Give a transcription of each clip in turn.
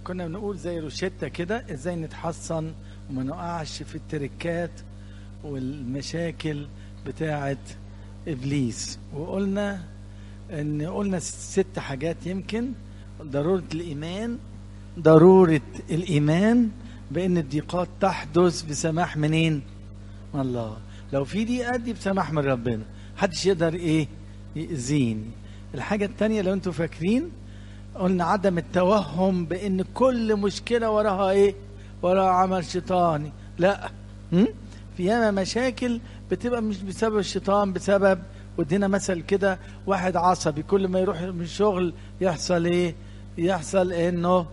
كنا بنقول زي روشتة كده ازاي نتحصن وما نقعش في التركات والمشاكل بتاعة ابليس وقلنا ان قلنا ست حاجات يمكن ضرورة الايمان ضرورة الايمان بان الضيقات تحدث بسماح منين من الله لو في ضيقات دي بسماح من ربنا محدش يقدر ايه يأذيني الحاجة التانية لو انتوا فاكرين قلنا عدم التوهم بان كل مشكلة وراها ايه وراها عمل شيطاني لا م? في ياما مشاكل بتبقى مش بسبب الشيطان بسبب ودينا مثل كده واحد عصبي كل ما يروح من الشغل يحصل ايه يحصل انه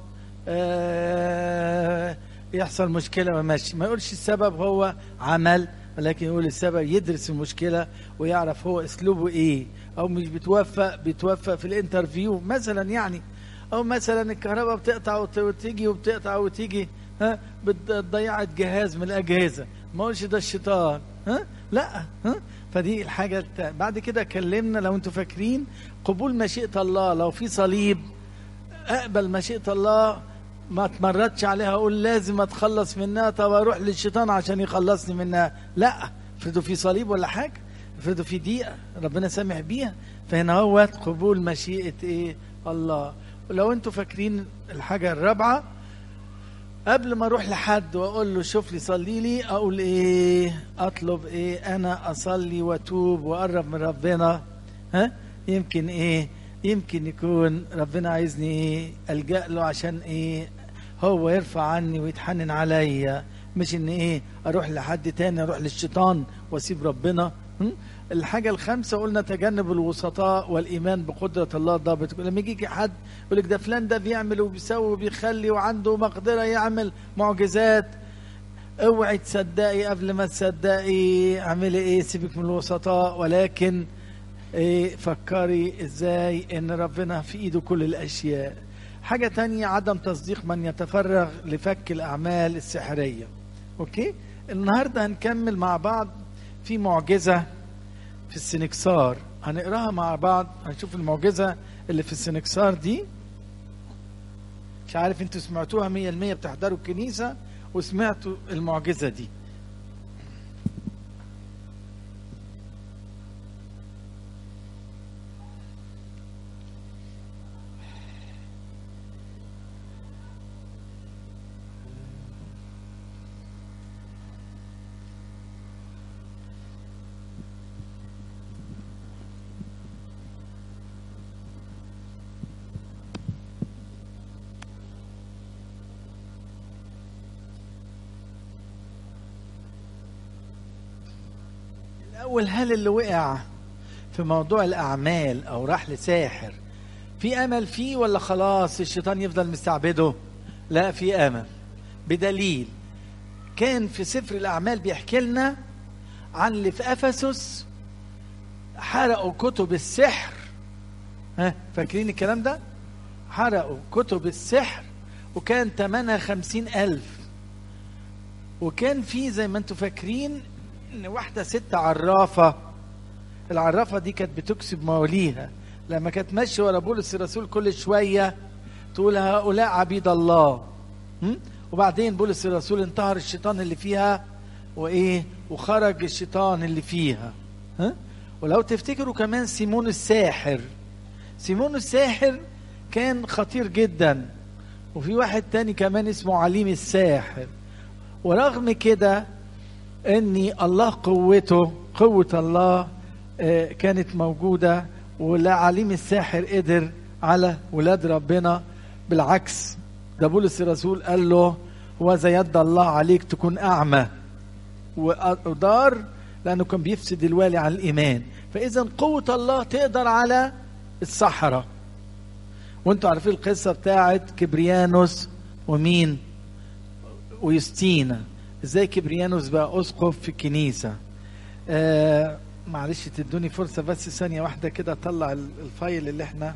آه يحصل مشكلة وماشي ما يقولش السبب هو عمل ولكن يقول السبب يدرس المشكلة ويعرف هو اسلوبه ايه او مش بتوفق بتوفق في الانترفيو مثلا يعني او مثلا الكهرباء بتقطع وتيجي وبتقطع وتيجي ها بتضيعت جهاز من الاجهزه ما اقولش ده الشيطان ها لا ها فدي الحاجه التا... بعد كده كلمنا لو انتوا فاكرين قبول مشيئه الله لو في صليب اقبل مشيئه الله ما اتمردش عليها اقول لازم اتخلص منها طب اروح للشيطان عشان يخلصني منها لا افرضوا في صليب ولا حاجه افرضوا في دقيقه ربنا سامح بيها فهنا هو قبول مشيئه ايه الله ولو انتوا فاكرين الحاجه الرابعه قبل ما اروح لحد واقول له شوف لي صلي لي اقول ايه اطلب ايه انا اصلي واتوب واقرب من ربنا ها يمكن ايه يمكن يكون ربنا عايزني ايه الجا له عشان ايه هو يرفع عني ويتحنن عليا مش ان ايه اروح لحد تاني اروح للشيطان واسيب ربنا الحاجة الخامسة قلنا تجنب الوسطاء والإيمان بقدرة الله ضابط لما يجيك حد يقول لك ده فلان ده بيعمل وبيسوي وبيخلي وعنده مقدرة يعمل معجزات اوعي تصدقي قبل ما تصدقي اعملي ايه سيبك من الوسطاء ولكن ايه فكري ازاي ان ربنا في ايده كل الاشياء حاجة تانية عدم تصديق من يتفرغ لفك الأعمال السحرية أوكي النهاردة هنكمل مع بعض في معجزة في السنكسار هنقراها مع بعض هنشوف المعجزة اللي في السنكسار دي مش عارف انتوا سمعتوها مية المية بتحضروا الكنيسة وسمعتوا المعجزة دي الأول هل اللي وقع في موضوع الأعمال أو راح لساحر في أمل فيه ولا خلاص الشيطان يفضل مستعبده لا في أمل بدليل كان في سفر الأعمال بيحكي لنا عن اللي في أفسس حرقوا كتب السحر ها فاكرين الكلام ده حرقوا كتب السحر وكان ثمنها خمسين ألف وكان في زي ما انتم فاكرين ان واحده ست عرافه العرافه دي كانت بتكسب مواليها لما كانت ماشيه ورا بولس الرسول كل شويه تقول هؤلاء عبيد الله م? وبعدين بولس الرسول انتهر الشيطان اللي فيها وايه وخرج الشيطان اللي فيها ها ولو تفتكروا كمان سيمون الساحر سيمون الساحر كان خطير جدا وفي واحد تاني كمان اسمه عليم الساحر ورغم كده ان الله قوته قوة الله كانت موجودة ولا عليم الساحر قدر على ولاد ربنا بالعكس ده بولس الرسول قال له وذا يد الله عليك تكون أعمى ودار لأنه كان بيفسد الوالي على الإيمان فإذا قوة الله تقدر على الصحراء وانتوا عارفين القصة بتاعت كبريانوس ومين ويستينا ازاي كبريانوس بقى اسقف في الكنيسه آه معلش تدوني فرصه بس ثانيه واحده كده اطلع الفايل اللي احنا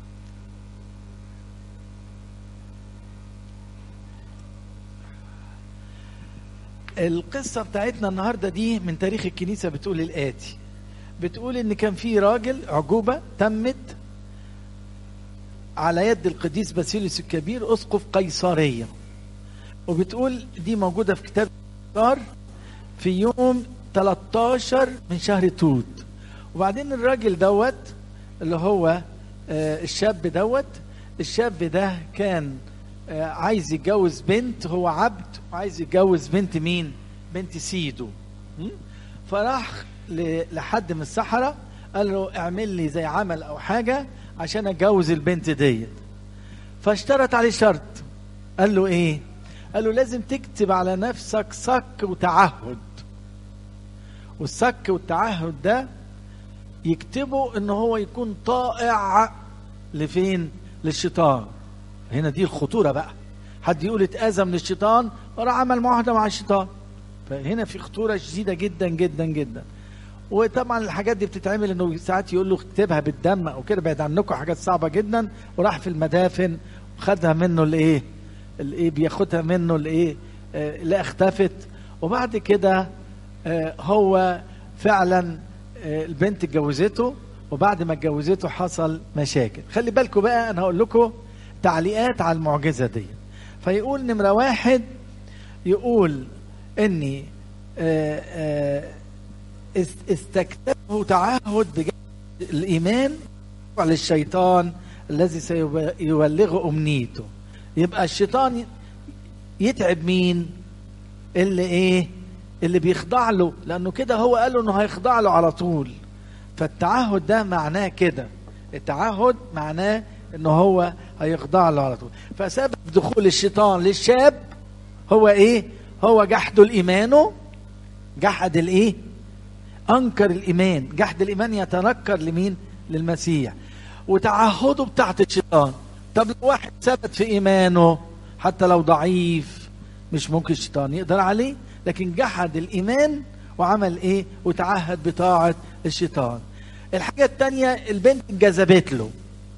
القصة بتاعتنا النهاردة دي من تاريخ الكنيسة بتقول الآتي بتقول إن كان في راجل عجوبة تمت على يد القديس باسيليوس الكبير اسقف قيصريه وبتقول دي موجوده في كتاب الكار في يوم 13 من شهر توت وبعدين الراجل دوت اللي هو آه، الشاب دوت الشاب ده كان آه، عايز يتجوز بنت هو عبد وعايز يتجوز بنت مين بنت سيده م? فراح ل- لحد من الصحراء قال له اعمل لي زي عمل او حاجه عشان اتجوز البنت ديت فاشترط عليه شرط قال له ايه قال له لازم تكتب على نفسك صك وتعهد والصك والتعهد ده يكتبوا ان هو يكون طائع لفين للشيطان هنا دي الخطورة بقى حد يقول اتأذى من الشيطان وراح عمل معاهدة مع الشيطان فهنا في خطورة شديدة جدا جدا جدا وطبعا الحاجات دي بتتعمل انه ساعات يقول له اكتبها بالدم او كده بعد عنكم حاجات صعبة جدا وراح في المدافن وخدها منه الايه الايه بياخدها منه الايه آه، لا اختفت وبعد كده آه، هو فعلا آه، البنت اتجوزته وبعد ما اتجوزته حصل مشاكل خلي بالكم بقى انا هقول لكم تعليقات على المعجزه دي فيقول نمره واحد يقول اني آه، آه، است- استكتبه تعهد بجد الايمان على الشيطان الذي سيبلغ امنيته يبقى الشيطان يتعب مين اللي ايه اللي بيخضع له لانه كده هو قال له انه هيخضع له على طول فالتعهد ده معناه كده التعهد معناه انه هو هيخضع له على طول فسبب دخول الشيطان للشاب هو ايه هو جحد الايمانه جحد الايه انكر الايمان جحد الايمان يتنكر لمين للمسيح وتعهده بتاعت الشيطان طب لو واحد ثبت في ايمانه حتى لو ضعيف مش ممكن الشيطان يقدر عليه لكن جحد الايمان وعمل ايه وتعهد بطاعه الشيطان الحاجه الثانيه البنت انجذبت له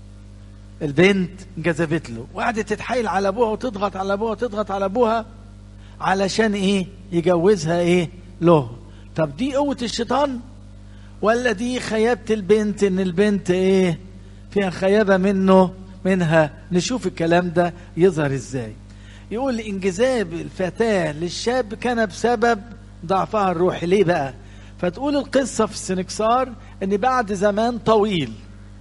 البنت انجذبت له وقعدت تتحايل على ابوها وتضغط على ابوها وتضغط على ابوها علشان ايه يجوزها ايه له طب دي قوه الشيطان ولا دي خيابه البنت ان البنت ايه فيها خيابه منه منها نشوف الكلام ده يظهر ازاي يقول انجذاب الفتاه للشاب كان بسبب ضعفها الروحي ليه بقى فتقول القصه في السنكسار ان بعد زمان طويل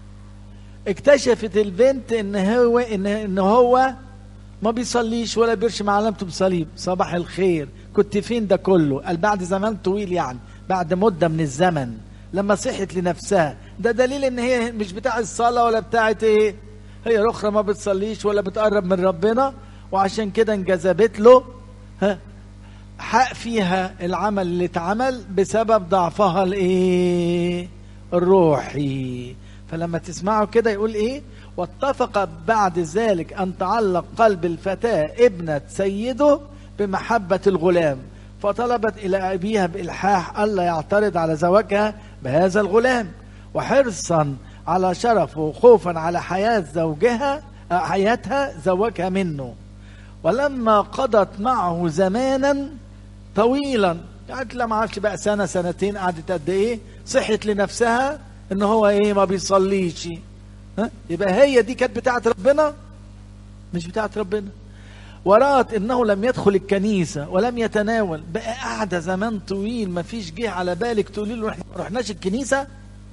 اكتشفت البنت ان هو ان, إن هو ما بيصليش ولا بيرشم علامته بصليب صباح الخير كنت فين ده كله قال بعد زمان طويل يعني بعد مده من الزمن لما صحت لنفسها ده دليل ان هي مش بتاع الصلاه ولا بتاعت ايه هي الاخرى ما بتصليش ولا بتقرب من ربنا وعشان كده انجذبت له ها حق فيها العمل اللي اتعمل بسبب ضعفها الايه الروحي فلما تسمعوا كده يقول ايه واتفق بعد ذلك ان تعلق قلب الفتاة ابنة سيده بمحبة الغلام فطلبت الى ابيها بالحاح الا يعترض على زواجها بهذا الغلام وحرصا على شرفه وخوفا على حياة زوجها حياتها زوجها منه ولما قضت معه زمانا طويلا قعدت لا ما اعرفش بقى سنه سنتين قعدت قد ايه صحت لنفسها ان هو ايه ما بيصليش ها يبقى هي دي كانت بتاعت ربنا مش بتاعت ربنا ورأت انه لم يدخل الكنيسه ولم يتناول بقى قاعده زمان طويل ما فيش جه على بالك تقولي له احنا ما رحناش الكنيسه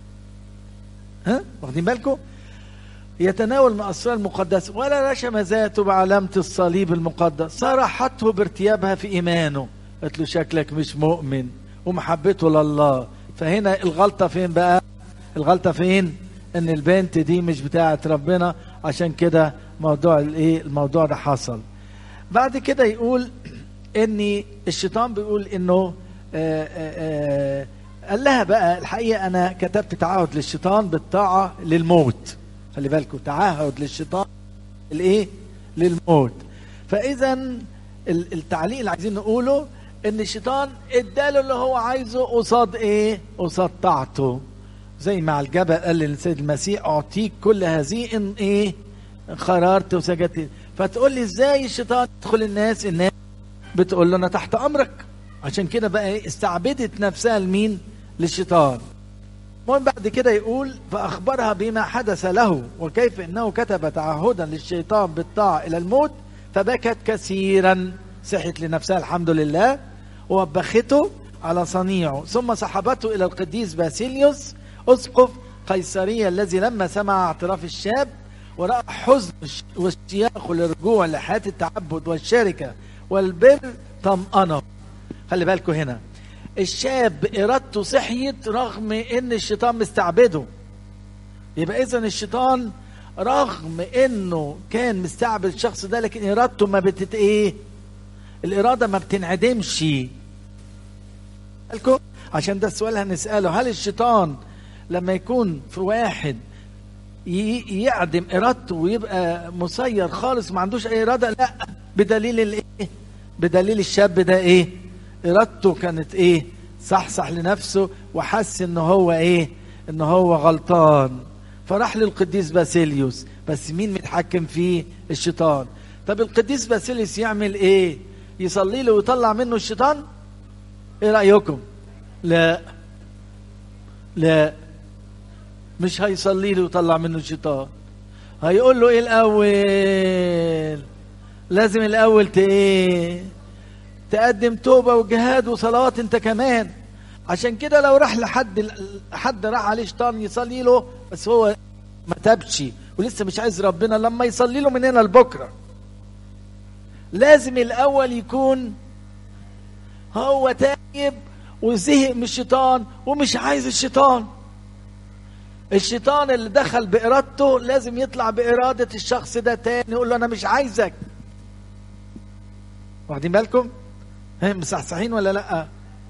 ها واخدين بالكم يتناول من أسرار المقدسة ولا رشم ذاته بعلامة الصليب المقدس صرحته بارتيابها في إيمانه قالت له شكلك مش مؤمن ومحبته لله فهنا الغلطة فين بقى الغلطة فين ان البنت دي مش بتاعت ربنا عشان كده موضوع الايه الموضوع ده حصل بعد كده يقول ان الشيطان بيقول انه آآ آآ قال لها بقى الحقيقة انا كتبت تعهد للشيطان بالطاعة للموت خلي بالكم تعهد للشيطان الايه للموت فاذا التعليق اللي عايزين نقوله ان الشيطان اداله اللي هو عايزه قصاد ايه قصاد طاعته زي ما على الجبل قال للسيد المسيح اعطيك كل هذه ان ايه خررت وسجدت فتقول لي ازاي الشيطان يدخل الناس الناس بتقول له انا تحت امرك عشان كده بقى ايه استعبدت نفسها لمين للشيطان المهم بعد كده يقول فأخبرها بما حدث له وكيف أنه كتب تعهدا للشيطان بالطاعة إلى الموت فبكت كثيرا صحت لنفسها الحمد لله ووبخته على صنيعه ثم سحبته إلى القديس باسيليوس أسقف قيصرية الذي لما سمع اعتراف الشاب ورأى حزن واشتياقه للرجوع لحياة التعبد والشركة والبر طمأنه خلي بالكم هنا الشاب إرادته صحيت رغم إن الشيطان مستعبده يبقى إذا الشيطان رغم إنه كان مستعبد الشخص ده لكن إرادته ما بتت إيه الإرادة ما بتنعدمش بالكم عشان ده السؤال هنسأله هل الشيطان لما يكون في واحد يعدم ارادته ويبقى مسير خالص ما عندوش اي اراده لا بدليل الايه بدليل الشاب ده ايه ارادته كانت ايه صحصح لنفسه وحس ان هو ايه ان هو غلطان فراح للقديس باسيليوس بس مين متحكم فيه الشيطان طب القديس باسيليوس يعمل ايه يصلي له ويطلع منه الشيطان ايه رايكم لا لا مش هيصلي له ويطلع منه الشيطان هيقول له ايه الاول لازم الاول ت ايه تقدم توبه وجهاد وصلوات انت كمان عشان كده لو راح لحد حد راح عليه شيطان يصلي له بس هو ما تابش ولسه مش عايز ربنا لما يصلي له من هنا لبكره لازم الاول يكون هو تايب وزهق من الشيطان ومش عايز الشيطان الشيطان اللي دخل بإرادته لازم يطلع بإرادة الشخص ده تاني يقول له أنا مش عايزك واخدين بالكم هم مصحصحين ولا لأ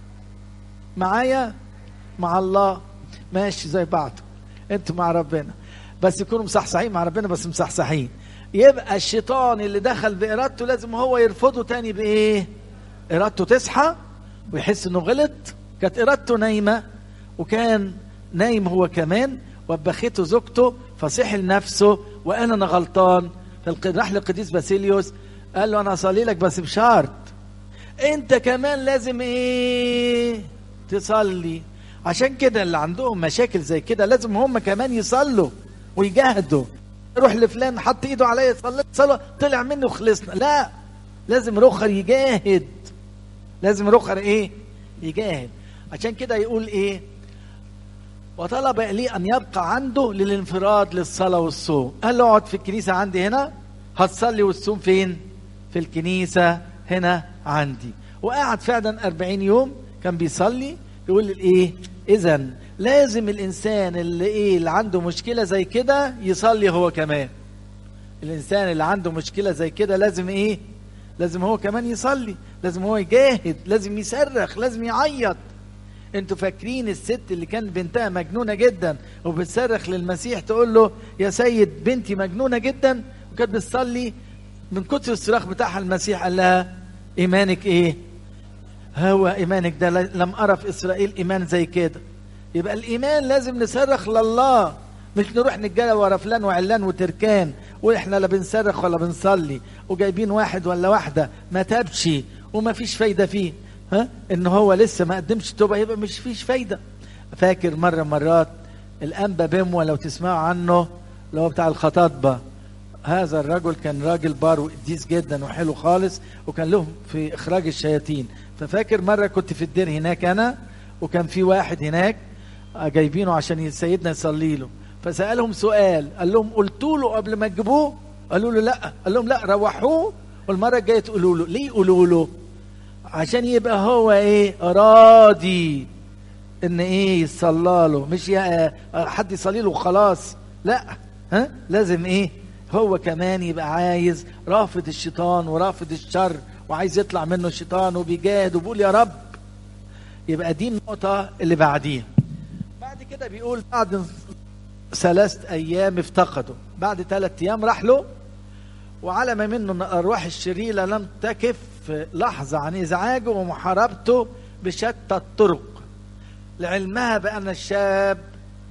معايا مع الله ماشي زي بعض انتوا مع ربنا بس يكونوا مصحصحين مع ربنا بس مصحصحين يبقى الشيطان اللي دخل بإرادته لازم هو يرفضه تاني بإيه إرادته تصحى ويحس إنه غلط كانت إرادته نايمة وكان نايم هو كمان وبخته زوجته فصح لنفسه وقال انا غلطان راح للقديس باسيليوس قال له انا اصلي لك بس بشرط انت كمان لازم ايه تصلي عشان كده اللي عندهم مشاكل زي كده لازم هم كمان يصلوا ويجاهدوا روح لفلان حط ايده عليا صليت صلاه طلع مني وخلصنا لا لازم رخر يجاهد لازم رخر ايه يجاهد عشان كده يقول ايه وطلب لي أن يبقى عنده للانفراد للصلاة والصوم قال له اقعد في الكنيسة عندي هنا هتصلي والصوم فين في الكنيسة هنا عندي وقعد فعلا أربعين يوم كان بيصلي يقول ايه إذا لازم الإنسان اللي إيه اللي عنده مشكلة زي كده يصلي هو كمان الإنسان اللي عنده مشكلة زي كده لازم إيه لازم هو كمان يصلي لازم هو يجاهد لازم يصرخ لازم يعيط انتوا فاكرين الست اللي كان بنتها مجنونه جدا وبتصرخ للمسيح تقول له يا سيد بنتي مجنونه جدا وكانت بتصلي من كتر الصراخ بتاعها المسيح قال لها ايمانك ايه هو ايمانك ده لم ارى في اسرائيل ايمان زي كده يبقى الايمان لازم نصرخ لله مش نروح نتجرى ورا فلان وعلان وتركان واحنا لا بنصرخ ولا بنصلي وجايبين واحد ولا واحده ما تابش وما فيش فايده فيه ها ان هو لسه ما قدمش توبه يبقى مش فيش فايده فاكر مره مرات الانبا بموى لو تسمعوا عنه اللي هو بتاع الخطاطبه هذا الرجل كان راجل بار وقديس جدا وحلو خالص وكان له في اخراج الشياطين ففاكر مره كنت في الدير هناك انا وكان في واحد هناك جايبينه عشان سيدنا يصلي له فسالهم سؤال قال لهم قلتوا له قبل ما تجيبوه قالوا له لا قال لهم لا روحوه والمره الجايه تقولوا له ليه يقولوا له عشان يبقى هو ايه راضي ان ايه يصلى له مش يا حد يصلي له وخلاص لا ها لازم ايه هو كمان يبقى عايز رافض الشيطان ورافض الشر وعايز يطلع منه الشيطان وبيجاهد وبيقول يا رب يبقى دي النقطة اللي بعديها بعد كده بيقول بعد ثلاث أيام افتقدوا بعد ثلاث أيام راح له وعلم منه أن الأرواح الشريرة لم تكف لحظة عن إزعاجه ومحاربته بشتى الطرق لعلمها بأن الشاب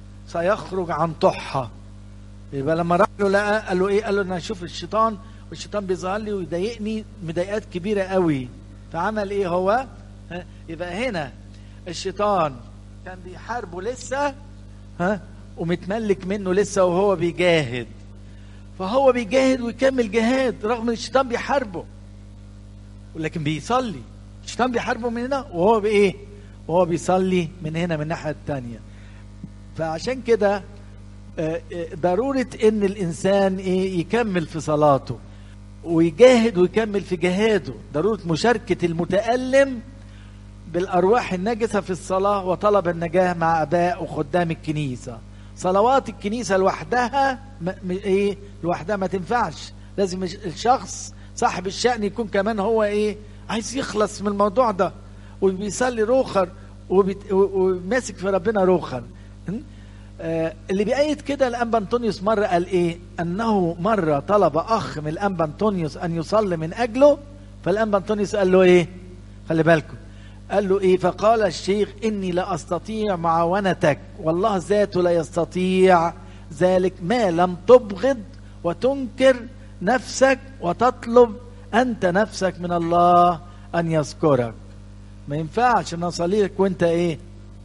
سيخرج عن طحة يبقى لما راح له لقى قال له ايه قال له انا اشوف الشيطان والشيطان بيظهر لي ويضايقني مضايقات كبيره قوي فعمل ايه هو يبقى هنا الشيطان كان بيحاربه لسه ها ومتملك منه لسه وهو بيجاهد فهو بيجاهد ويكمل جهاد رغم ان الشيطان بيحاربه ولكن بيصلي الشيطان بيحاربه من هنا وهو بايه وهو بيصلي من هنا من الناحيه الثانيه فعشان كده آه، آه، ضروره ان الانسان ايه يكمل في صلاته ويجاهد ويكمل في جهاده ضروره مشاركه المتالم بالارواح النجسه في الصلاه وطلب النجاه مع اباء وخدام الكنيسه صلوات الكنيسه لوحدها م- م- ايه لوحدها ما تنفعش لازم الش- الشخص صاحب الشأن يكون كمان هو ايه عايز يخلص من الموضوع ده وبيصلي روخر وبيت- و- وماسك في ربنا روخر م? آه، اللي بيأيد كده الأنبا أنطونيوس مرة قال إيه أنه مرة طلب أخ من الأنبا أنطونيوس أن يصلي من أجله فالأنبا أنطونيوس قال له إيه خلي بالكم قال له إيه فقال الشيخ إني لا أستطيع معاونتك والله ذاته لا يستطيع ذلك ما لم تبغض وتنكر نفسك وتطلب أنت نفسك من الله أن يذكرك ما ينفعش أن أصلي لك وأنت إيه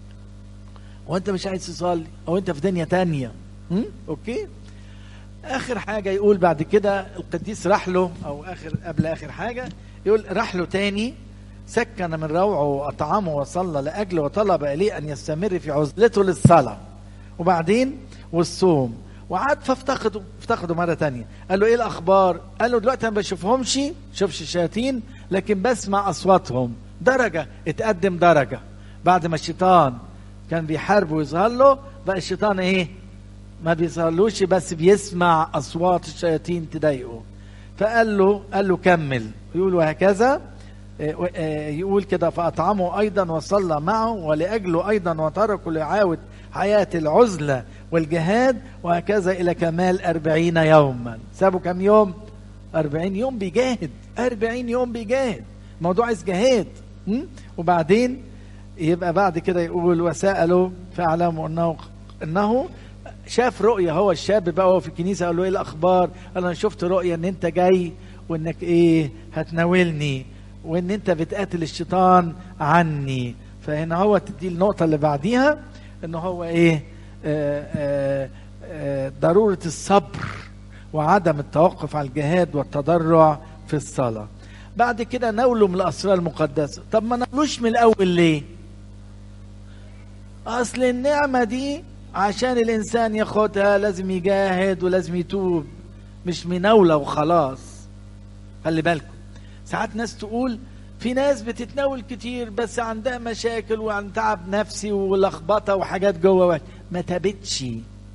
وانت مش عايز تصلي او انت في دنيا تانية م? اوكي اخر حاجة يقول بعد كده القديس راح له او اخر قبل اخر حاجة يقول راح له تاني سكن من روعه واطعمه وصلى لاجله وطلب اليه ان يستمر في عزلته للصلاة وبعدين والصوم وعاد فافتقده افتقده مرة تانية قال له ايه الاخبار قال له دلوقتي انا ما بشوفهمش شوفش الشياطين لكن بسمع اصواتهم درجة اتقدم درجة بعد ما الشيطان كان بيحارب ويظهر له بقى الشيطان ايه ما بيظهرلوش بس بيسمع اصوات الشياطين تضايقه فقال له قال له كمل يقول وهكذا آه، و- آه، يقول كده فأطعمه أيضا وصلى معه ولأجله أيضا وتركوا ليعاود حياة العزلة والجهاد وهكذا إلى كمال أربعين يوما سابوا كم يوم أربعين يوم بيجاهد أربعين يوم بيجاهد موضوع عايز جهاد م? وبعدين يبقى بعد كده يقول وسأله فاعلموا أنه أنه شاف رؤية هو الشاب بقى هو في الكنيسة قال له ايه الأخبار قال له أنا شفت رؤية أن أنت جاي وأنك إيه هتناولني وأن أنت بتقاتل الشيطان عني فهنا هو تدي النقطة اللي بعديها أنه هو إيه آه آه آه ضرورة الصبر وعدم التوقف على الجهاد والتضرع في الصلاة بعد كده ناوله من الأسرار المقدسة طب ما ناولوش من الأول ليه أصل النعمة دي عشان الإنسان ياخدها لازم يجاهد ولازم يتوب مش مناولة وخلاص خلي بالكم ساعات ناس تقول في ناس بتتناول كتير بس عندها مشاكل وعن تعب نفسي ولخبطة وحاجات جوه وقت. ما تابتش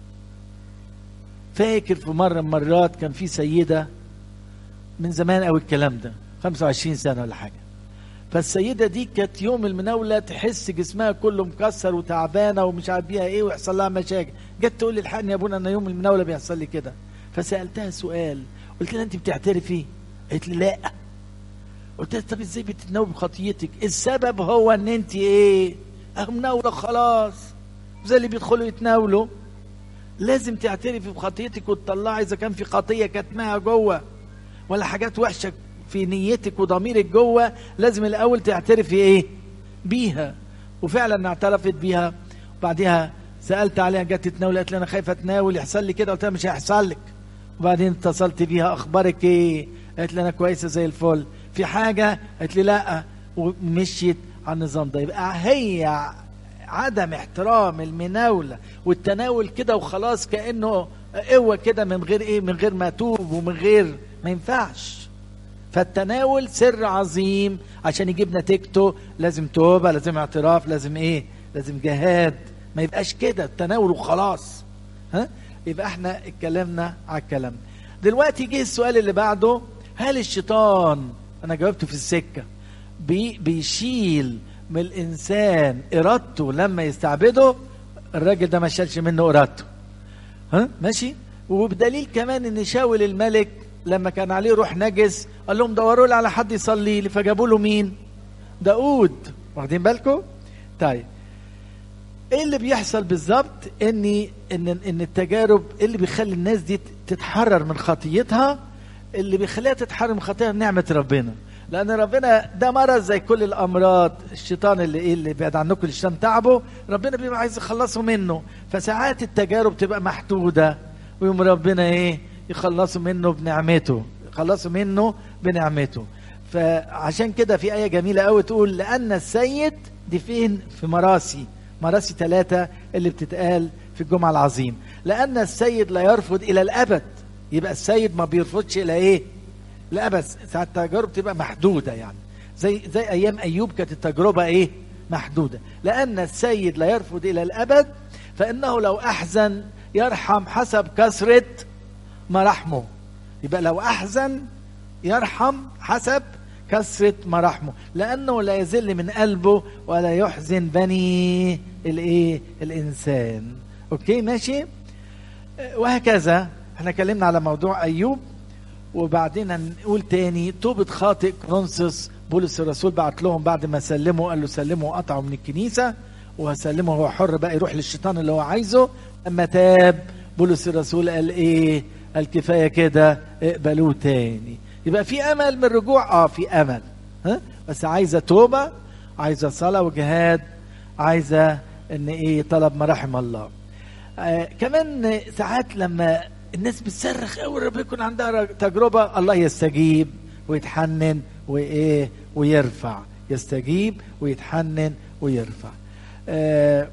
فاكر في مرة من مرات كان في سيدة من زمان قوي الكلام ده 25 سنة ولا حاجة فالسيدة دي كانت يوم المناولة تحس جسمها كله مكسر وتعبانة ومش عارف بيها ايه ويحصل لها مشاكل جت تقول لي الحقني يا ابونا انا يوم المناولة بيحصل لي كده فسألتها سؤال قلت لها انت بتعترفي قالت لي لا قلت لها طب ازاي بتتناول بخطيتك السبب هو ان انت ايه اه مناولة خلاص زي اللي بيدخلوا يتناولوا لازم تعترفي بخطيتك وتطلعي اذا كان في خطيه كاتماها جوه ولا حاجات وحشه في نيتك وضميرك جوه لازم الاول تعترفي ايه بيها وفعلا اعترفت بيها وبعديها سالت عليها جت تتناول قالت لي انا خايفه اتناول يحصل لي كده قلت لها مش هيحصل لك وبعدين اتصلت بيها اخبارك ايه قالت لي انا كويسه زي الفل في حاجه قالت لي لا ومشيت على النظام ده يبقى هي عدم احترام المناولة والتناول كده وخلاص كأنه قوة كده من غير ايه من غير ما توب ومن غير ما ينفعش فالتناول سر عظيم عشان يجيب نتيجته لازم توبة لازم اعتراف لازم ايه لازم جهاد ما يبقاش كده التناول وخلاص ها يبقى احنا اتكلمنا على الكلام دلوقتي جه السؤال اللي بعده هل الشيطان انا جاوبته في السكة بي بيشيل من الانسان ارادته لما يستعبده الراجل ده ما شالش منه ارادته ها ماشي وبدليل كمان ان شاول الملك لما كان عليه روح نجس قال لهم دوروا لي على حد يصلي لي فجابوا له مين داود واخدين بالكم طيب ايه اللي بيحصل بالظبط ان ان ان التجارب إيه اللي بيخلي الناس دي تتحرر من خطيتها اللي بيخليها تتحرر من خطيئتها نعمه ربنا لان ربنا ده مرض زي كل الامراض الشيطان اللي ايه اللي بعد عنكم الشيطان تعبه ربنا بيبقى عايز يخلصه منه فساعات التجارب تبقى محدوده ويوم ربنا ايه يخلصوا منه بنعمته يخلصوا منه بنعمته فعشان كده في آية جميلة قوي تقول لأن السيد دي فين في مراسي مراسي ثلاثة اللي بتتقال في الجمعة العظيم لأن السيد لا يرفض إلى الأبد يبقى السيد ما بيرفضش إلى إيه الأبد ساعات التجارب تبقى محدودة يعني زي زي أيام أيوب كانت التجربة إيه محدودة لأن السيد لا يرفض إلى الأبد فإنه لو أحزن يرحم حسب كثرة مراحمه يبقى لو أحزن يرحم حسب كثرة مراحمه لأنه لا يزل من قلبه ولا يحزن بني الإيه الإنسان أوكي ماشي وهكذا احنا اتكلمنا على موضوع أيوب وبعدين هنقول تاني توبة خاطئ كرونسوس بولس الرسول بعت لهم بعد ما سلموا قال له سلموا وقطعوا من الكنيسة وسلمه هو حر بقى يروح للشيطان اللي هو عايزه اما تاب بولس الرسول قال ايه قال كفايه كده اقبلوه تاني يبقى في امل من الرجوع اه في امل ها بس عايزه توبه عايزه صلاه وجهاد عايزه ان ايه طلب مراحم الله آه كمان ساعات لما الناس بتصرخ قوي ربنا يكون عندها تجربه الله يستجيب ويتحنن وايه ويرفع يستجيب ويتحنن ويرفع آه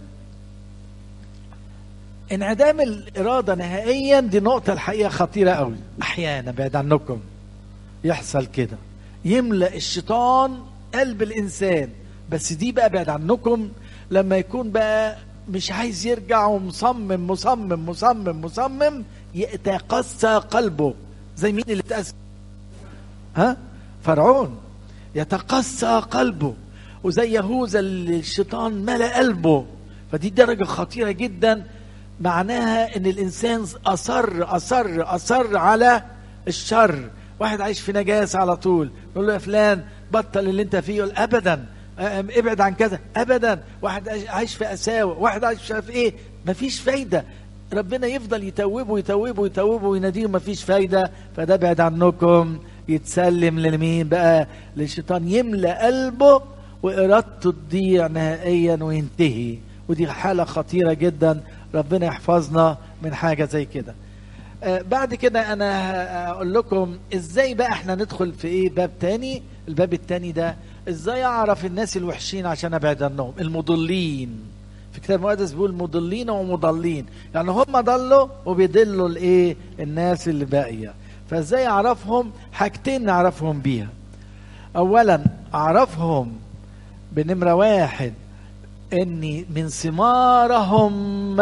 انعدام الإرادة نهائيا دي نقطة الحقيقة خطيرة قوي أحيانا بعد عنكم يحصل كده يملأ الشيطان قلب الإنسان بس دي بقى بعد عنكم لما يكون بقى مش عايز يرجع ومصمم مصمم مصمم مصمم يتقسى قلبه زي مين اللي اتأسى ها فرعون يتقسى قلبه وزي يهوذا اللي الشيطان ملأ قلبه فدي درجة خطيرة جدا معناها ان الانسان اصر اصر اصر على الشر واحد عايش في نجاسة على طول يقول له يا فلان بطل اللي انت فيه يقول ابدا ابعد عن كذا ابدا واحد عايش في اساوة واحد عايش مش عارف ايه مفيش فايدة ربنا يفضل يتوبه يتوبه يتوبه ويناديه مفيش فايدة فده بعد عنكم يتسلم لمين بقى للشيطان يملأ قلبه وإرادته تضيع نهائيا وينتهي ودي حالة خطيرة جدا ربنا يحفظنا من حاجة زي كده آه بعد كده أنا هقول لكم إزاي بقى إحنا ندخل في إيه باب تاني الباب التاني ده إزاي أعرف الناس الوحشين عشان أبعد عنهم المضلين في كتاب المقدس بيقول مضلين ومضلين يعني هم ضلوا وبيضلوا الإيه الناس اللي باقية فإزاي أعرفهم حاجتين نعرفهم بيها أولا أعرفهم بنمرة واحد اني من ثمارهم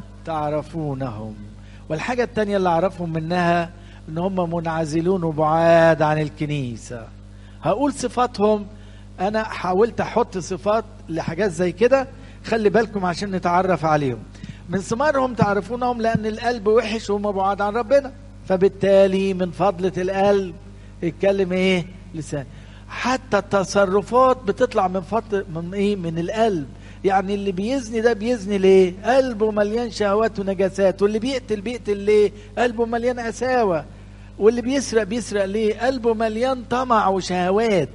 تعرفونهم والحاجة التانية اللي اعرفهم منها ان هم منعزلون وبعاد عن الكنيسة هقول صفاتهم انا حاولت احط صفات لحاجات زي كده خلي بالكم عشان نتعرف عليهم من ثمارهم تعرفونهم لان القلب وحش وهم بعاد عن ربنا فبالتالي من فضلة القلب يتكلم ايه لسان حتى التصرفات بتطلع من فضل من ايه من القلب يعني اللي بيزني ده بيزني ليه قلبه مليان شهوات ونجاسات واللي بيقتل بيقتل ليه قلبه مليان قساوة واللي بيسرق بيسرق ليه قلبه مليان طمع وشهوات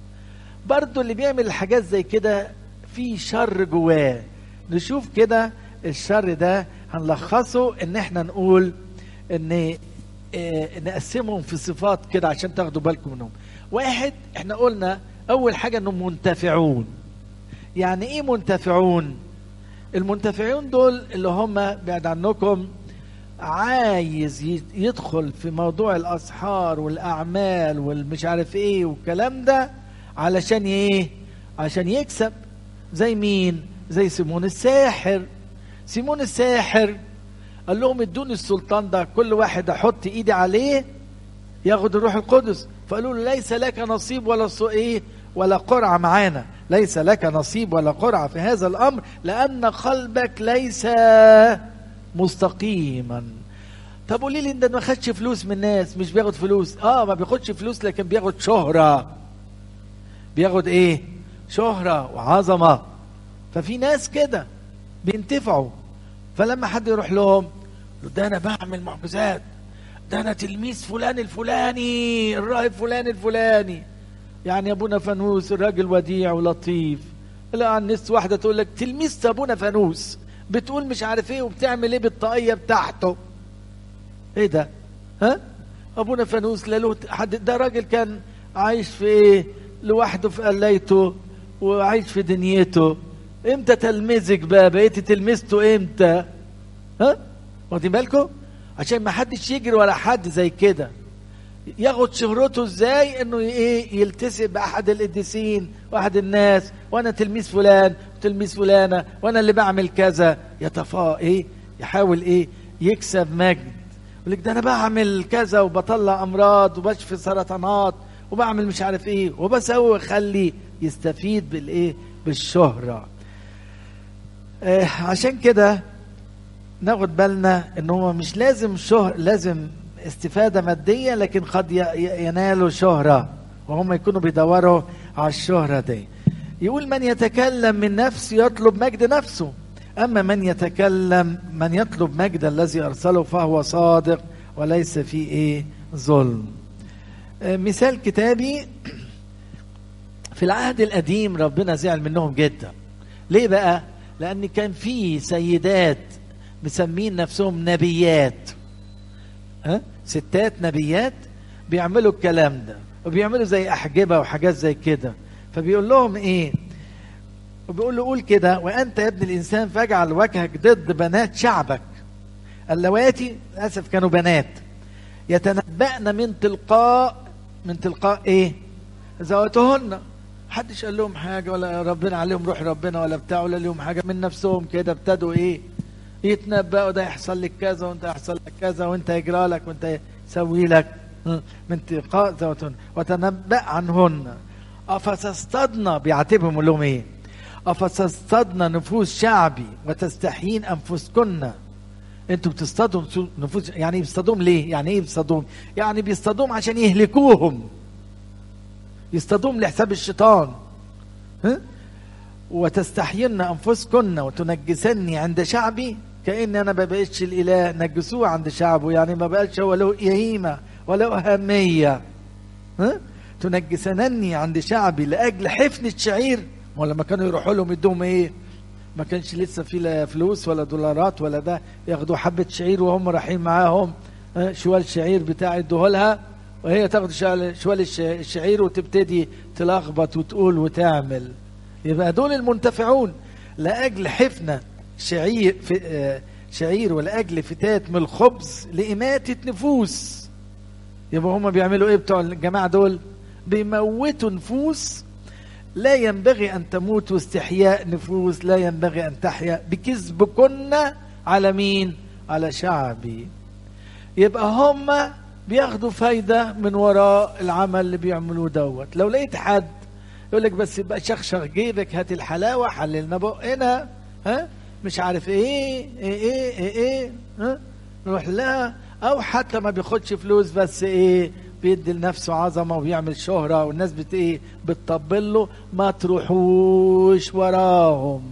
برضو اللي بيعمل الحاجات زي كده في شر جواه نشوف كده الشر ده هنلخصه ان احنا نقول ان اه نقسمهم في صفات كده عشان تاخدوا بالكم منهم واحد احنا قلنا اول حاجة انهم منتفعون يعني ايه منتفعون المنتفعون دول اللي هم بعد عنكم عايز يدخل في موضوع الاسحار والاعمال والمش عارف ايه والكلام ده علشان ايه عشان يكسب زي مين زي سيمون الساحر سيمون الساحر قال لهم ادوني السلطان ده كل واحد احط ايدي عليه ياخد الروح القدس فقالوا له ليس لك نصيب ولا ايه ولا قرعه معانا ليس لك نصيب ولا قرعة في هذا الأمر لأن قلبك ليس مستقيما طب قولي لي ده ما خدش فلوس من الناس مش بياخد فلوس اه ما بياخدش فلوس لكن بياخد شهرة بياخد ايه شهرة وعظمة ففي ناس كده بينتفعوا فلما حد يروح لهم ده انا بعمل معجزات ده انا تلميذ فلان الفلاني الراهب فلان الفلاني يعني ابونا فانوس الراجل وديع ولطيف لا الناس واحده تقول لك تلميذ ابونا فانوس بتقول مش عارف ايه وبتعمل ايه بالطاقيه بتاعته ايه ده ها ابونا فانوس لا له حد ده راجل كان عايش في ايه لوحده في قلايته وعايش في دنيته امتى تلمذك بقى بقيتي تلمذته امتى ها واخدين بالكم عشان ما حدش يجري ورا حد زي كده ياخد شهرته ازاي انه ايه يلتزم باحد القديسين واحد الناس وانا تلميذ فلان وتلميذ فلانه وانا اللي بعمل كذا يتفا ايه يحاول ايه يكسب مجد يقول لك ده انا بعمل كذا وبطلع امراض وبشفي سرطانات وبعمل مش عارف ايه وبسوي اخلي يستفيد بالايه بالشهره آه عشان كده ناخد بالنا ان هو مش لازم شهر لازم استفادة مادية لكن قد ينالوا شهرة وهم يكونوا بيدوروا على الشهرة دي يقول من يتكلم من نفسه يطلب مجد نفسه أما من يتكلم من يطلب مجد الذي أرسله فهو صادق وليس فيه إيه ظلم مثال كتابي في العهد القديم ربنا زعل منهم جدا ليه بقى لأن كان في سيدات مسمين نفسهم نبيات ها ستات نبيات بيعملوا الكلام ده وبيعملوا زي أحجبة وحاجات زي كده فبيقول لهم إيه وبيقول له قول كده وأنت يا ابن الإنسان فاجعل وجهك ضد بنات شعبك اللواتي للأسف كانوا بنات يتنبأن من تلقاء من تلقاء إيه زواتهن محدش قال لهم حاجة ولا ربنا عليهم روح ربنا ولا بتاع ولا لهم حاجة من نفسهم كده ابتدوا إيه يتنبأوا ده يحصل لك كذا وانت يحصل لك كذا وانت يجرى لك وانت يسوي لك من تلقاء زواتهن وتنبأ عنهن أفتصطدن بيعاتبهم يقول لهم ايه أفتصطدن نفوس شعبي وتستحيين أنفسكن انتوا بتصطادوا نفوس يعني ايه بيصطادوهم ليه؟ يعني ايه بيصطادوهم؟ يعني بيصطادوهم عشان يهلكوهم يصطادوهم لحساب الشيطان ها؟ وتستحين انفسكن وتنجسني عند شعبي كأن انا ما بقتش الاله نجسوه عند شعبه يعني ما بقاش هو له يهيمه ولا اهميه ها؟ تنجسنني عند شعبي لاجل حفنه شعير ولما كانوا يروحوا لهم يدوهم ايه؟ ما كانش لسه في لا فلوس ولا دولارات ولا ده ياخدوا حبه شعير وهم رايحين معاهم شوال شعير بتاع يدوه لها وهي تاخد شوال الشعير وتبتدي تلخبط وتقول وتعمل يبقى دول المنتفعون لاجل حفنه شعير في شعير ولاجل فتات من الخبز لاماته نفوس يبقى هم بيعملوا ايه بتوع الجماعه دول بيموتوا نفوس لا ينبغي ان تموت واستحياء نفوس لا ينبغي ان تحيا بكذبكن على مين على شعبي يبقى هم بياخدوا فايده من وراء العمل اللي بيعملوه دوت لو لقيت حد يقول لك بس يبقى شخشخ جيبك هات الحلاوه حللنا بقنا ها مش عارف ايه ايه ايه ايه, إيه ها نروح لها او حتى ما بياخدش فلوس بس ايه بيدي لنفسه عظمه وبيعمل شهره والناس بت ايه بتطبل له ما تروحوش وراهم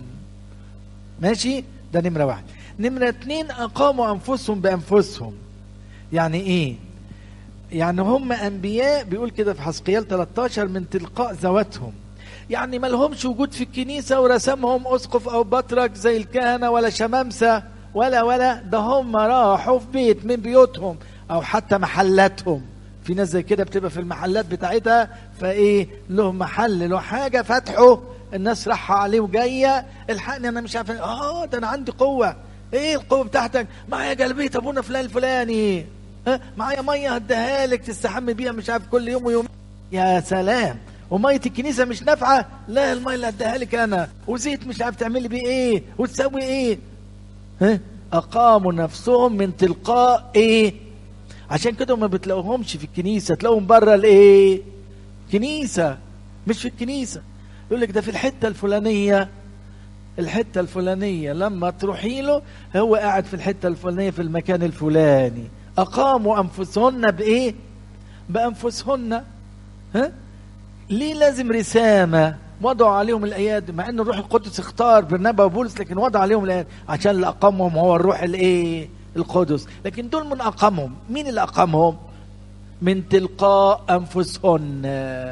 ماشي ده نمره واحد نمره اتنين اقاموا انفسهم بانفسهم يعني ايه يعني هم انبياء بيقول كده في حسقيال 13 من تلقاء ذواتهم يعني ما لهمش وجود في الكنيسه ورسمهم اسقف او بطرك زي الكهنه ولا شمامسه ولا ولا ده هم راحوا في بيت من بيوتهم او حتى محلاتهم في ناس زي كده بتبقى في المحلات بتاعتها فايه له محل له حاجه فتحه الناس راحه عليه وجايه الحقني انا مش عارف اه ده انا عندي قوه ايه القوه بتاعتك معايا جلبيه ابونا فلان الفلاني ها معايا ميه هديها لك تستحمي بيها مش عارف كل يوم ويوم يا سلام وميه الكنيسه مش نافعه لا الميه اللي هديها لك انا وزيت مش عارف تعملي بيه ايه وتسوي ايه ها اقاموا نفسهم من تلقاء ايه عشان كده ما بتلاقوهمش في الكنيسه تلاقوهم بره الايه كنيسه مش في الكنيسه يقول لك ده في الحته الفلانيه الحته الفلانيه لما تروحي له هو قاعد في الحته الفلانيه في المكان الفلاني اقاموا انفسهن بايه بانفسهن ها ليه لازم رسامه وضعوا عليهم الايات مع ان الروح القدس اختار برنابا وبولس لكن وضع عليهم الايات عشان اللي اقامهم هو الروح الايه القدس لكن دول من اقامهم مين اللي اقامهم من تلقاء انفسهن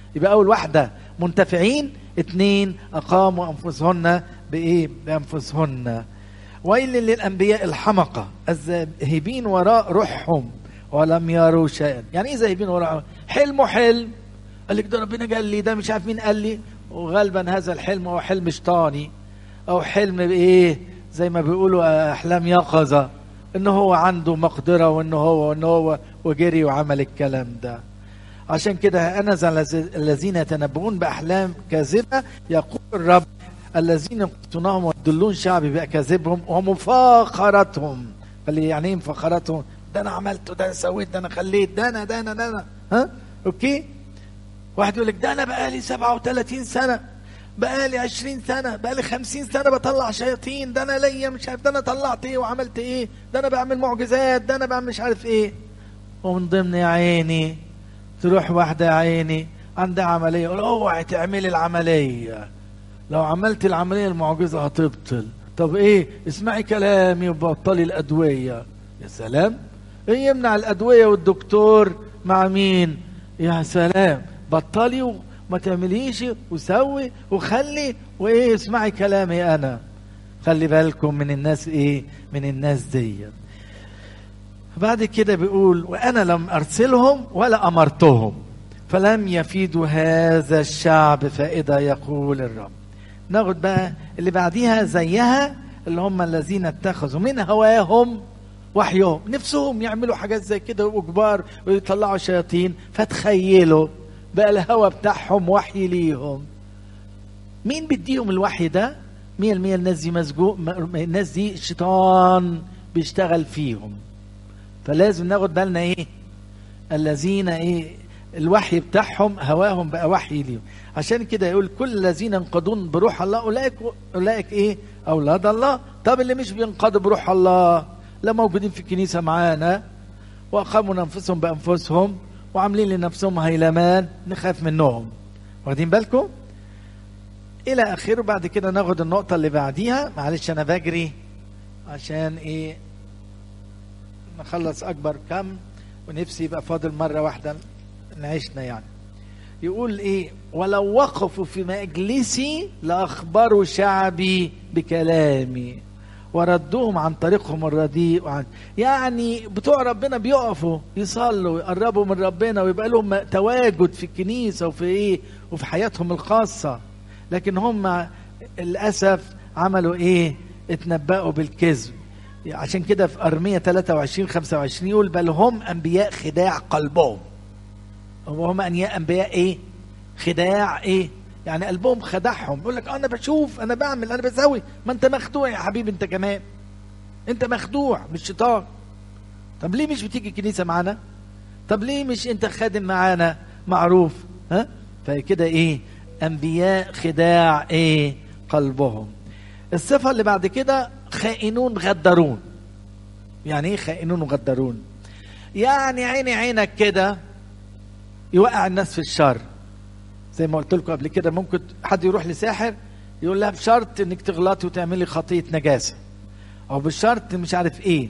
يبقى اول واحده منتفعين اتنين اقاموا انفسهن بايه بانفسهن ويل للانبياء الحمقى الذاهبين وراء روحهم ولم يروا شيئا يعني ايه ذاهبين وراء حلمه حلم قال لك ده ربنا قال لي ده مش عارف مين قال لي وغالبا هذا الحلم هو حلم شيطاني او حلم بايه زي ما بيقولوا احلام يقظه ان هو عنده مقدره وان هو وان هو وجري وعمل الكلام ده عشان كده انا الذين يتنبؤون باحلام كاذبه يقول الرب الذين يقتلونهم ويدلون شعبي باكاذيبهم ومفاخرتهم اللي يعني ايه مفاخرتهم ده انا عملته ده انا سويت ده انا خليت ده انا ده انا ده انا ها اوكي واحد يقول لك ده انا بقالي 37 سنه بقالي 20 سنه بقالي 50 سنه بطلع شياطين ده انا ليا مش عارف ده انا طلعت ايه وعملت ايه ده انا بعمل معجزات ده انا بعمل مش عارف ايه ومن ضمن يا عيني تروح واحده يا عيني عندها عمليه يقول اوعي تعملي العمليه لو عملت العمليه المعجزه هتبطل طب ايه اسمعي كلامي وبطلي الادويه يا سلام ايه يمنع الادويه والدكتور مع مين يا سلام بطلي وما تعمليش وسوي وخلي وايه اسمعي كلامي انا خلي بالكم من الناس ايه من الناس دي بعد كده بيقول وانا لم ارسلهم ولا امرتهم فلم يفيدوا هذا الشعب فائده يقول الرب ناخد بقى اللي بعديها زيها اللي هم الذين اتخذوا من هواهم وحيهم نفسهم يعملوا حاجات زي كده ويبقوا كبار ويطلعوا شياطين فتخيلوا بقى الهوى بتاعهم وحي ليهم مين بيديهم الوحي ده مية المية الناس دي مسجوق الناس دي الشيطان بيشتغل فيهم فلازم ناخد بالنا ايه الذين ايه الوحي بتاعهم هواهم بقى وحي ليهم عشان كده يقول كل الذين ينقضون بروح الله اولئك اولئك ايه اولاد الله طب اللي مش بينقضوا بروح الله لا موجودين في الكنيسه معانا واقاموا انفسهم بانفسهم وعاملين لنفسهم هيلمان نخاف منهم واخدين بالكم الى اخره بعد كده ناخد النقطه اللي بعديها معلش انا بجري عشان ايه نخلص اكبر كم ونفسي يبقى فاضل مره واحده نعيشنا يعني يقول ايه ولو وقفوا في مجلسي لاخبروا شعبي بكلامي وردوهم عن طريقهم الرديء وعن يعني بتوع ربنا بيقفوا يصلوا ويقربوا من ربنا ويبقى لهم تواجد في الكنيسه وفي ايه وفي حياتهم الخاصه لكن هم للاسف عملوا ايه اتنبأوا بالكذب عشان كده في ارميه 23 25 يقول بل هم انبياء خداع قلبهم وهم انبياء ايه خداع ايه يعني قلبهم خدعهم يقول لك انا بشوف انا بعمل انا بسوي ما انت مخدوع يا حبيبي انت كمان انت مخدوع مش شيطان طب ليه مش بتيجي الكنيسه معانا طب ليه مش انت خادم معانا معروف ها فكده ايه انبياء خداع ايه قلبهم الصفه اللي بعد كده خائنون غدرون يعني ايه خائنون وغدرون يعني عيني عينك كده يوقع الناس في الشر زي ما قلت لكم قبل كده ممكن حد يروح لساحر يقول لها بشرط انك تغلطي وتعملي خطيه نجاسه او بشرط مش عارف ايه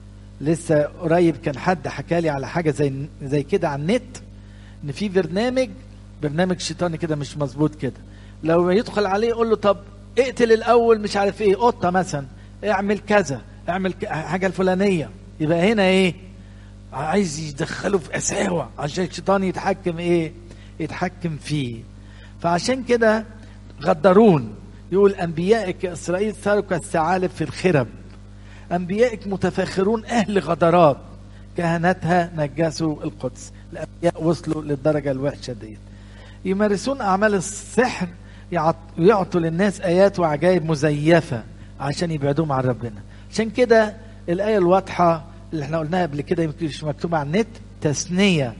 لسه قريب كان حد حكى لي على حاجه زي زي كده على النت ان في برنامج برنامج شيطاني كده مش مظبوط كده لو يدخل عليه يقول له طب اقتل الاول مش عارف ايه قطه مثلا اعمل كذا اعمل حاجه الفلانيه يبقى هنا ايه عايز يدخله في قساوه عشان الشيطان يتحكم ايه يتحكم فيه فعشان كده غدرون يقول انبيائك اسرائيل صاروا كالثعالب في الخرب انبيائك متفاخرون اهل غدرات كهنتها نجسوا القدس الانبياء وصلوا للدرجه الوحشه ديت يمارسون اعمال السحر يعطوا للناس ايات وعجائب مزيفه عشان يبعدوهم عن ربنا عشان كده الايه الواضحه اللي احنا قلناها قبل كده يمكن مش مكتوبه على النت تثنيه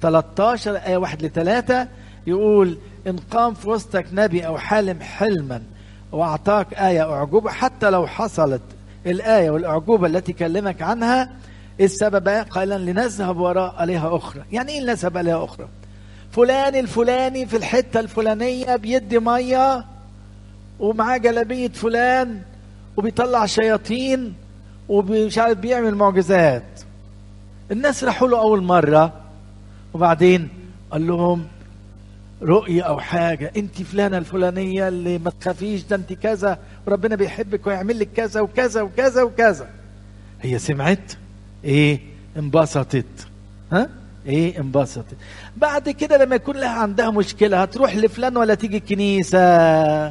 13 آية 1 ل 3 يقول إن قام في وسطك نبي أو حالم حلما وأعطاك آية أعجوبة حتى لو حصلت الآية والأعجوبة التي كلمك عنها السبب قائلا لنذهب وراء آلهة أخرى يعني إيه نذهب آلهة أخرى فلان الفلاني في الحتة الفلانية بيدي مية ومعاه جلابية فلان وبيطلع شياطين ومش عارف بيعمل معجزات الناس راحوا له أول مرة وبعدين قال لهم رؤية أو حاجة أنت فلانة الفلانية اللي ما تخافيش ده أنت كذا وربنا بيحبك ويعمل لك كذا وكذا وكذا وكذا هي سمعت إيه انبسطت ها إيه انبسطت بعد كده لما يكون لها عندها مشكلة هتروح لفلان ولا تيجي الكنيسة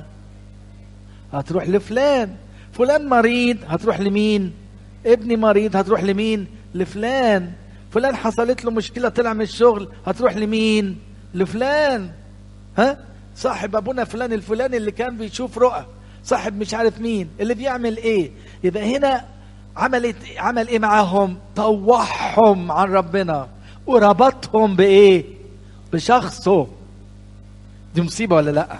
هتروح لفلان فلان مريض هتروح لمين ابني مريض هتروح لمين لفلان فلان حصلت له مشكلة طلع من الشغل هتروح لمين لفلان ها صاحب ابونا فلان الفلاني اللي كان بيشوف رؤى صاحب مش عارف مين اللي بيعمل ايه يبقى هنا عملت عمل ايه معاهم طوعهم عن ربنا وربطهم بايه بشخصه دي مصيبه ولا لا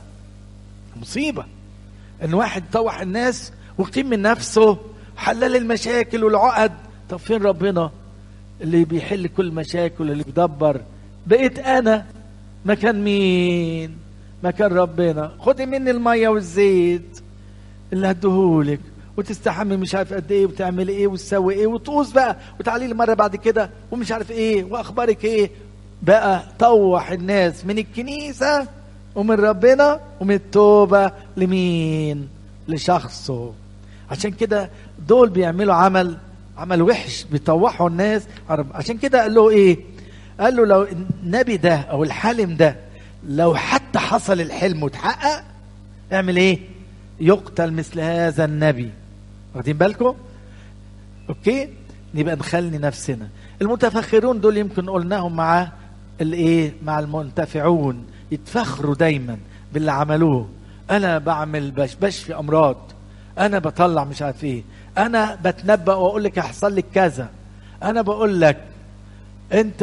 مصيبه ان واحد طوح الناس وقيم من نفسه حلل المشاكل والعقد طب فين ربنا اللي بيحل كل المشاكل اللي بيدبر بقيت انا مكان مين مكان ربنا خدي مني الميه والزيت اللي هديهولك وتستحمل مش عارف قد ايه وتعمل ايه وتسوي ايه وتقوس بقى وتعالي لي مره بعد كده ومش عارف ايه واخبارك ايه بقى طوح الناس من الكنيسه ومن ربنا ومن التوبه لمين لشخصه عشان كده دول بيعملوا عمل عمل وحش بيطوحوا الناس عشان كده قال له ايه قال له لو النبي ده او الحالم ده لو حتى حصل الحلم وتحقق اعمل ايه يقتل مثل هذا النبي واخدين بالكم اوكي نبقى نخلي نفسنا المتفخرون دول يمكن قلناهم مع الايه مع المنتفعون يتفخروا دايما باللي عملوه انا بعمل بش بشفي امراض انا بطلع مش عارف ايه انا بتنبأ واقول لك هيحصل لك كذا انا بقول لك انت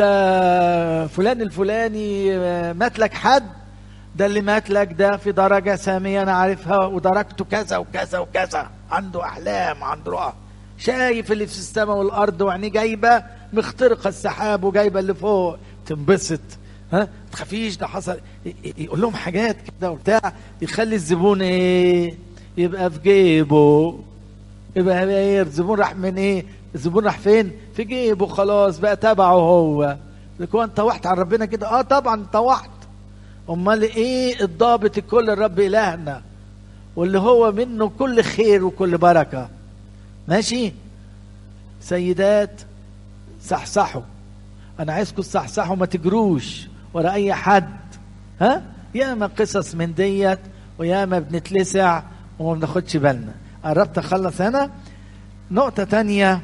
فلان الفلاني مات لك حد ده اللي مات لك ده في درجة سامية أنا عارفها ودرجته كذا وكذا وكذا عنده أحلام عنده رؤى شايف اللي في السماء والأرض وعينيه جايبة مخترقة السحاب وجايبة اللي فوق تنبسط ها تخافيش ده حصل يقول لهم حاجات كده وبتاع يخلي الزبون ايه يبقى في جيبه يبقى ايه الزبون راح من ايه الزبون راح فين في جيبه خلاص بقى تبعه هو لكن انت طوحت على ربنا كده اه طبعا طوحت امال ايه الضابط الكل الرب الهنا واللي هو منه كل خير وكل بركه ماشي سيدات صحصحوا انا عايزكم تصحصحوا ما تجروش ورا اي حد ها ياما قصص من ديت وياما بنتلسع وما بناخدش بالنا قربت اخلص هنا نقطة تانية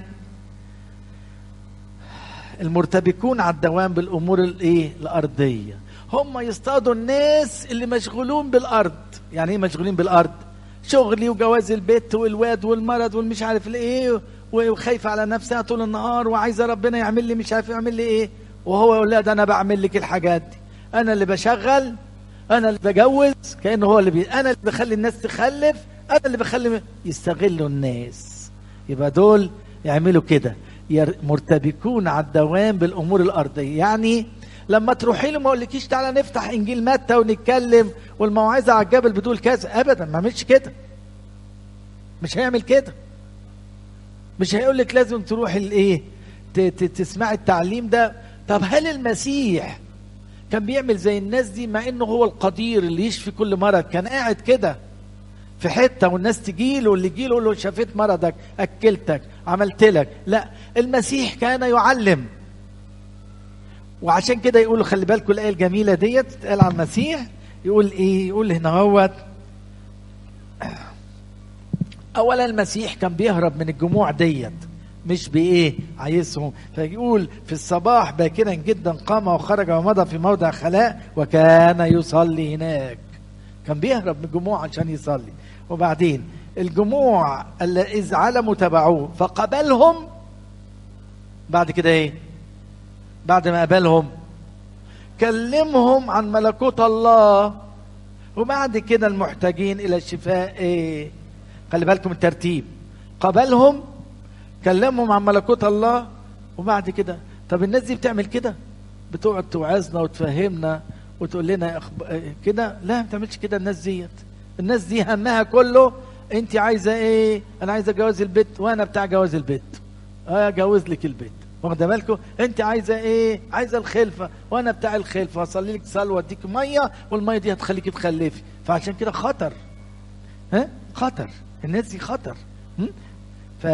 المرتبكون على الدوام بالامور الايه الارضيه هم يصطادوا الناس اللي مشغولون بالارض يعني ايه مشغولين بالارض شغلي وجواز البيت والواد والمرض والمش عارف الايه وخايفه على نفسها طول النهار وعايزه ربنا يعمل لي مش عارف يعمل لي ايه وهو يقول لها ده انا بعمل لك الحاجات دي انا اللي بشغل انا اللي بجوز كانه هو اللي بي... انا اللي بخلي الناس تخلف انا اللي بخلي يستغلوا الناس يبقى دول يعملوا كده مرتبكون على الدوام بالامور الارضيه يعني لما تروحي له ما اقولكيش تعالى نفتح انجيل متى ونتكلم والموعظه على الجبل بتقول كذا ابدا ما عملش كده مش هيعمل كده مش هيقول لك لازم تروحي الايه تسمعي التعليم ده طب هل المسيح كان بيعمل زي الناس دي مع انه هو القدير اللي يشفي كل مرض كان قاعد كده في حته والناس تجي له اللي يجي له له شفيت مرضك اكلتك عملت لك لا المسيح كان يعلم وعشان كده يقولوا خلي بالكم الايه الجميله ديت تتقال عن المسيح يقول ايه يقول هنا هوت اولا المسيح كان بيهرب من الجموع ديت مش بايه عايزهم فيقول في الصباح باكرا جدا قام وخرج ومضى في موضع خلاء وكان يصلي هناك كان بيهرب من الجموع عشان يصلي وبعدين الجموع إذ علموا تبعوه فقبلهم بعد كده ايه بعد ما قابلهم كلمهم عن ملكوت الله وبعد كده المحتاجين الى الشفاء ايه خلي بالكم الترتيب قبلهم كلمهم عن ملكوت الله وبعد كده طب الناس دي بتعمل كده بتقعد توعظنا وتفهمنا وتقول لنا أخب... كده لا ما بتعملش كده الناس ديت الناس دي همها كله انت عايزه ايه انا عايزه جواز البيت وانا بتاع جواز البيت اجوز لك البيت واخده بالكم انت عايزه ايه عايزه الخلفه وانا بتاع الخلفه هصلي لك صلوه اديك ميه والميه دي هتخليك تخلفي فعشان كده خطر ها خطر الناس دي خطر م? ف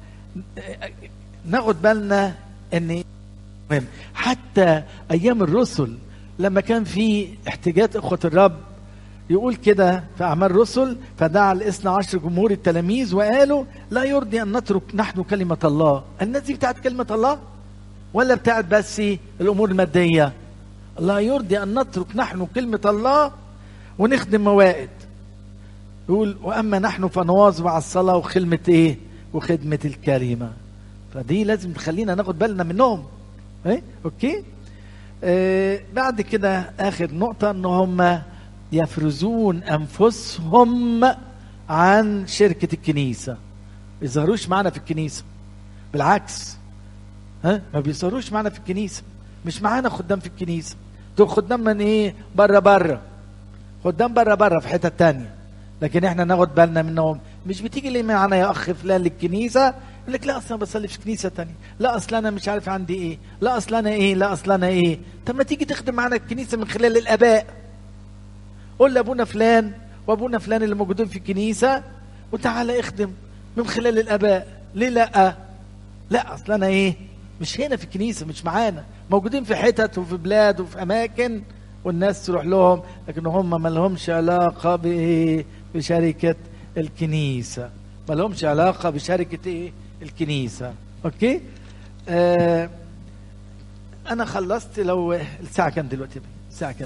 ناخد بالنا ان مهم حتى ايام الرسل لما كان في احتجاج اخوه الرب يقول كده في اعمال الرسل فدعا الاثنى عشر جمهور التلاميذ وقالوا لا يرضي ان نترك نحن كلمه الله الناس دي بتاعت كلمه الله ولا بتاعت بس الامور الماديه لا يرضي ان نترك نحن كلمه الله ونخدم موائد يقول واما نحن فنواظب على الصلاه وخدمه ايه وخدمه الكلمه فدي لازم تخلينا ناخد بالنا منهم ايه اوكي آه بعد كده اخر نقطه ان هم يفرزون انفسهم عن شركه الكنيسه ما يظهروش معنا في الكنيسه بالعكس ها ما بيظهروش معنا في الكنيسه مش معانا خدام في الكنيسه دول خدام من ايه بره بره خدام بره بره في حته تانية لكن احنا ناخد بالنا منهم مش بتيجي ليه معانا يا اخ فلان للكنيسه يقول لك لا اصل انا بصلي في كنيسه تانية لا اصل انا مش عارف عندي ايه لا اصل انا ايه لا اصل انا ايه طب ما تيجي تخدم معانا الكنيسه من خلال الاباء قول لابونا فلان وابونا فلان اللي موجودين في الكنيسه وتعالى اخدم من خلال الاباء ليه لا لا اصل انا ايه مش هنا في الكنيسه مش معانا موجودين في حتت وفي بلاد وفي اماكن والناس تروح لهم لكن هم ما لهمش علاقه بايه بشركه الكنيسه ما لهمش علاقه بشركه ايه الكنيسه اوكي آه انا خلصت لو الساعه كام دلوقتي الساعه كام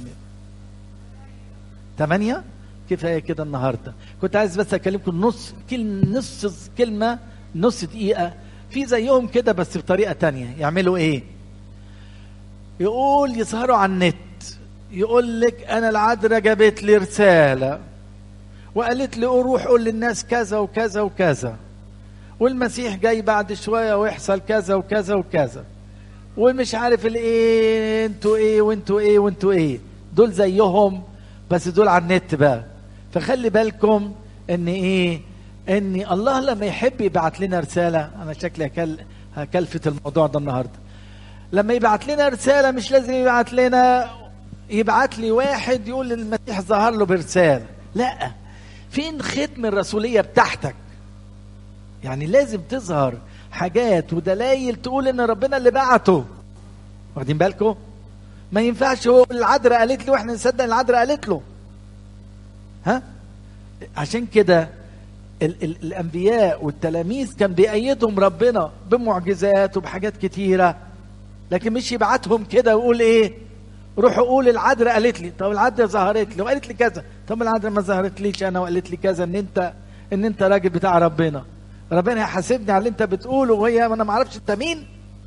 ثمانية كفايه كده النهارده كنت عايز بس اكلمكم نص كلمه نص كلمه نص دقيقه في زيهم كده بس بطريقه تانية يعملوا ايه يقول يظهروا على النت يقول لك انا العذراء جابت لي رساله وقالت لي روح قول للناس كذا وكذا وكذا والمسيح جاي بعد شويه ويحصل كذا وكذا وكذا ومش عارف الايه انتوا ايه وانتوا ايه وانتوا ايه دول زيهم بس دول على النت بقى فخلي بالكم ان ايه ان الله لما يحب يبعت لنا رساله انا شكلي هكل هكلفت الموضوع ده النهارده لما يبعت لنا رساله مش لازم يبعت لنا يبعت لي واحد يقول المسيح ظهر له برساله لا فين ختم الرسوليه بتاعتك يعني لازم تظهر حاجات ودلائل تقول ان ربنا اللي بعته واخدين بالكم ما ينفعش هو العذراء قالت له واحنا نصدق العذراء قالت له ها عشان كده ال ال الانبياء والتلاميذ كان بيأيدهم ربنا بمعجزات وبحاجات كتيره لكن مش يبعتهم كده ويقول ايه روحوا قول العذراء قالت لي طب العذراء ظهرت لي وقالت لي كذا طب العذراء ما ظهرت ليش انا وقالت لي كذا ان انت ان انت راجل بتاع ربنا ربنا هيحاسبني على اللي انت بتقوله وهي انا ما اعرفش انت مين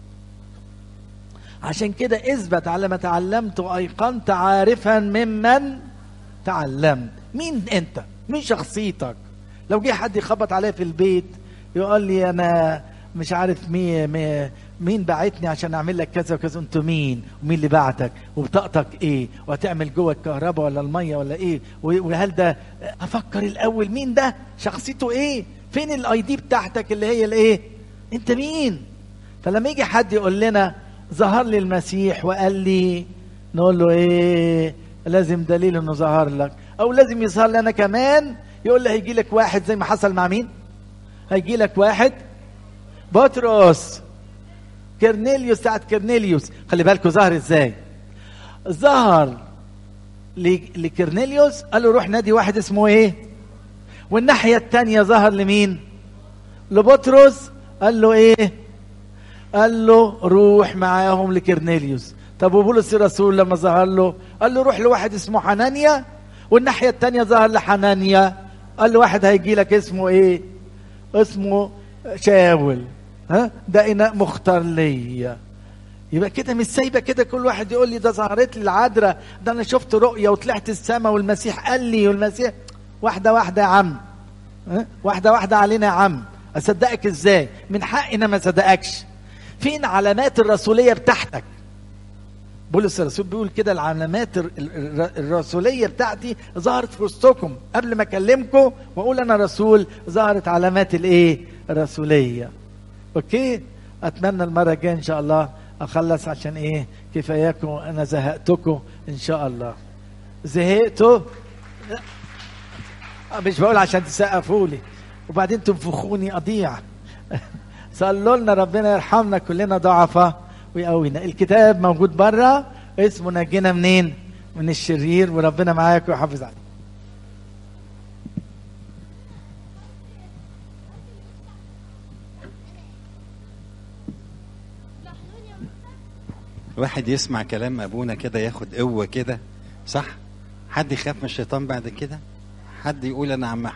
عشان كده اثبت على ما تعلمت وايقنت عارفا ممن تعلمت مين انت مين شخصيتك لو جه حد يخبط عليا في البيت يقول لي انا مش عارف مين مين, مين بعتني عشان اعمل لك كذا وكذا انتوا مين ومين اللي بعتك وبطاقتك ايه وهتعمل جوه الكهرباء ولا الميه ولا ايه وهل ده افكر الاول مين ده شخصيته ايه فين الاي دي بتاعتك اللي هي الايه انت مين فلما يجي حد يقول لنا ظهر لي المسيح وقال لي نقول له ايه لازم دليل انه ظهر لك او لازم يظهر لي انا كمان يقول لي هيجي لك واحد زي ما حصل مع مين هيجي لك واحد بطرس كرنيليوس ساعة كرنيليوس خلي بالكوا ظهر ازاي ظهر لكرنيليوس قال له روح نادي واحد اسمه ايه والناحية التانية ظهر لمين لبطرس قال له ايه قال له روح معاهم لكرنيليوس طب وبولس الرسول لما ظهر له قال له روح لواحد اسمه حنانيا والناحية التانية ظهر لحنانيا قال له واحد هيجي لك اسمه ايه اسمه شاول ها ده اناء مختار ليا يبقى كده مش سايبه كده كل واحد يقول لي ده ظهرت لي العذراء ده انا شفت رؤيه وطلعت السماء والمسيح قال لي والمسيح واحده واحده يا عم ها؟ واحده واحده علينا يا عم اصدقك ازاي من حقي انا ما اصدقكش فين علامات الرسوليه بتاعتك بولس الرسول بيقول كده العلامات الرسوليه بتاعتي ظهرت في وسطكم قبل ما اكلمكم واقول انا رسول ظهرت علامات الايه الرسوليه اوكي اتمنى المره الجايه ان شاء الله اخلص عشان ايه كفاياكم انا زهقتكم ان شاء الله زهقتوا لا. مش بقول عشان تسقفوا لي وبعدين تنفخوني اضيع صلوا لنا ربنا يرحمنا كلنا ضعفاء ويقوينا الكتاب موجود بره اسمه نجينا منين من الشرير وربنا معاك ويحافظ عليك الواحد يسمع كلام ابونا كده ياخد قوه كده صح حد يخاف من الشيطان بعد كده حد يقول انا عم